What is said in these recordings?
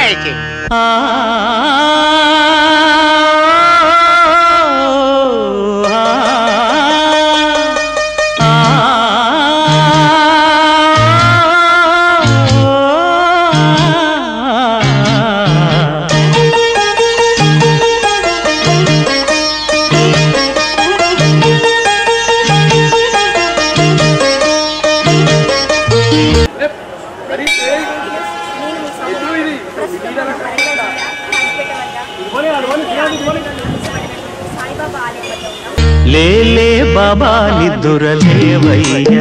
పైకి సాయిబాబా ఆలయం వద్ద ఉన్నాం లేలే బాబా నిద్దురలేవయ్యా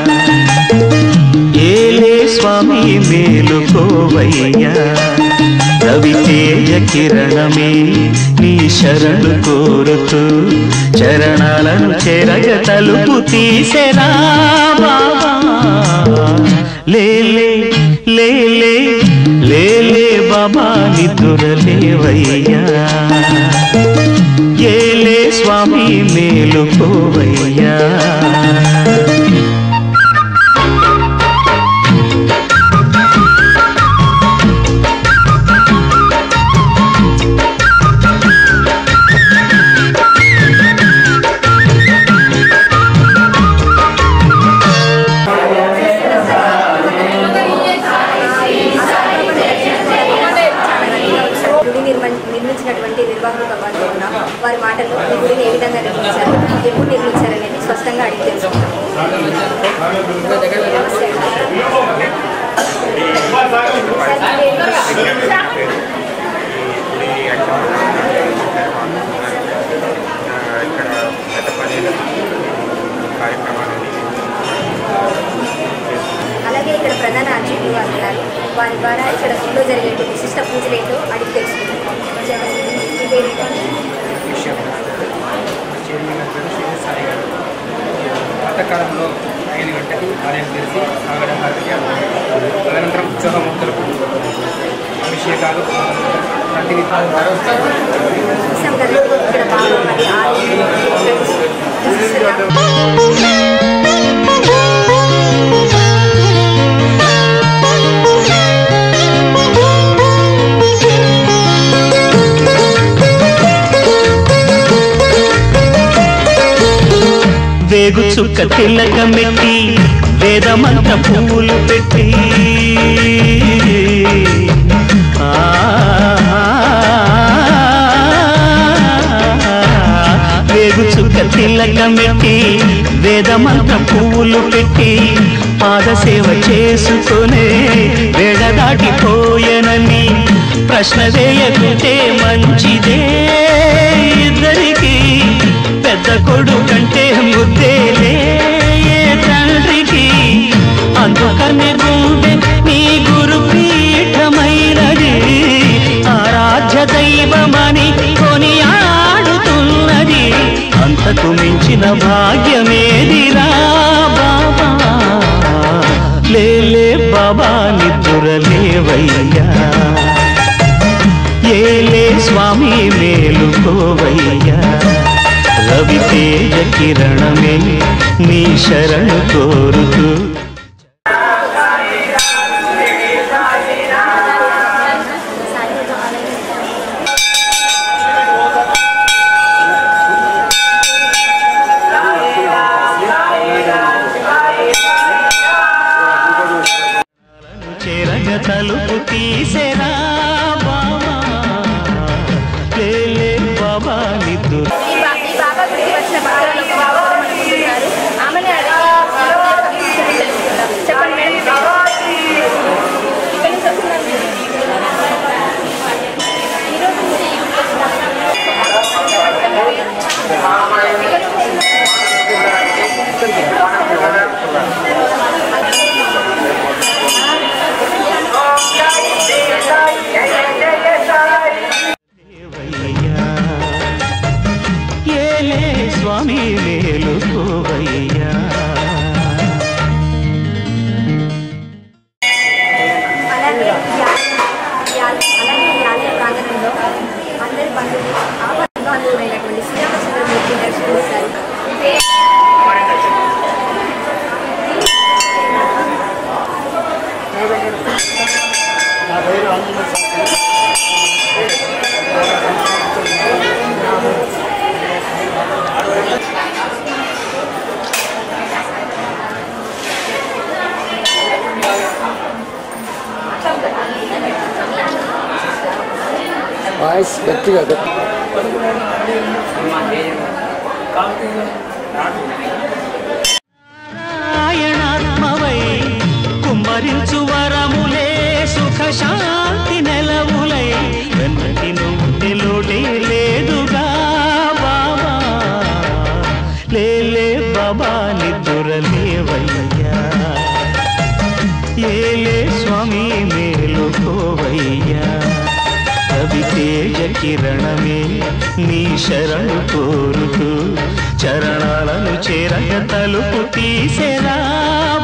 ఏలే స్వామి మేలుకోవయ్యా రవితేజ కిరణమే నీ శరణు కోరుతూ చరణాలను చెరగ తలుపు తీసెరా బాబా లేలే లేలే లేలే బాబా నిద్దురలేవయ్యా ఏలే స్వామి మేలుకోవయ్యా గుడి నిర్మ నిర్మించినటువంటి నిర్వాహకులు వారితో ఉన్న వారి మాటలు ఈ గుడిని ఏ విధంగా నిర్మించారు ఎప్పుడు నిర్మించారు అనేది స్పష్టంగా అడిగి తెలుసుకుంటాం నమస్తే. ఇక్కడ గత పదిహేను కార్యక్రమాలు అలాగే ఇక్కడ ప్రధాన అర్చకులు వారు ఉన్నారు వారి ద్వారా ఇక్కడ గుడిలో జరిగే విశిష్ట పూజలు ఏంటో అడిగి తెలుసుకుంటాం చెప్పండి. మీ పేరు ఏంటండి? విషయం చైర్మన్ గారు శ్రీ సాయి గారు ప్రాతకాలంలో ఐదు గంటకి ఆలయం తెరిచి సాగడం తదనంతరం ఉత్సవమూర్తులకు అభిషేకాలు ప్రతినిత్యం చూసాం కదా ఇక్కడ బాగా మరి ఆలయం విశిష్టత. వేగు చుక్క తిలకమెట్టి వేదమంత పువ్వులు పెట్టి ఆ, వేగు చుక్క తిలకమెట్టి వేదమంత పువ్వులు పెట్టి పాదసేవ చేసుకునే వేడ దాటిపోయనని ప్రశ్న వేయకుంటే మంచిదే ఇద్దరికి పెద్ద కొడుకంటే ముద్దేలే ఏ తండ్రికి అందుకనే గుండె నీ గురు పీఠమైనది ఆరాధ్య దైవమని కొని ఆడుతున్నది అంతకు మించిన భాగ్యమేదిరా బాబా లేలే బాబా నిద్దురలేవయ్యా ఏలే స్వామి మేలుకోవయ్యా రవి తేజ కిరణమే నీ శరణు కోరుతూ సాయిబాబా ఆలయం చెరగ తలుపు తీసెరా బాబా లేలే బాబా నిద్దు ఈ బా- ఈ బాబా గుడికి వచ్చిన భక్తులను ఒక బాబా మనకు ముందున్నారు. ఆమెని అడిగి తెలుసుకుందాం. చెప్పండి మేడం ఇక్కడి నుంచి వస్తున్నారు మీరు? ఈరోజు మీరు ఈ గుడికి వచ్చినారు. దేవయ్యా. ఏలే స్వామి మేలుకోవయ్యా అలాగే ఈ ఆలయం- ఈ ఆలయం- అలాగే ఈ ఆలయ ప్రాంగణంలో అందరి బంధువులు ఆపద్బాంధవులైనటువంటి శ్రీరామచంద్రమూర్తి దర్శనమిస్తారు నా పేరు ఆంజనేయ శాస్త్రి వాయిస్ గట్టిగా గట్టి నారాయణాత్మవై కుమ్మరించు వరములే సుఖ శాంతి నెలవులై వెన్నటి నుండి లోటే లేదుగా బాబా లేలే బాబా నిద్దురలేవయ్యా ఏలే స్వామి మేలుకోవయ్యా రవి తేజ కిరణమే నీ శరణు కోరుతూ చరణాలను చేరగ తలుపు తీసేరా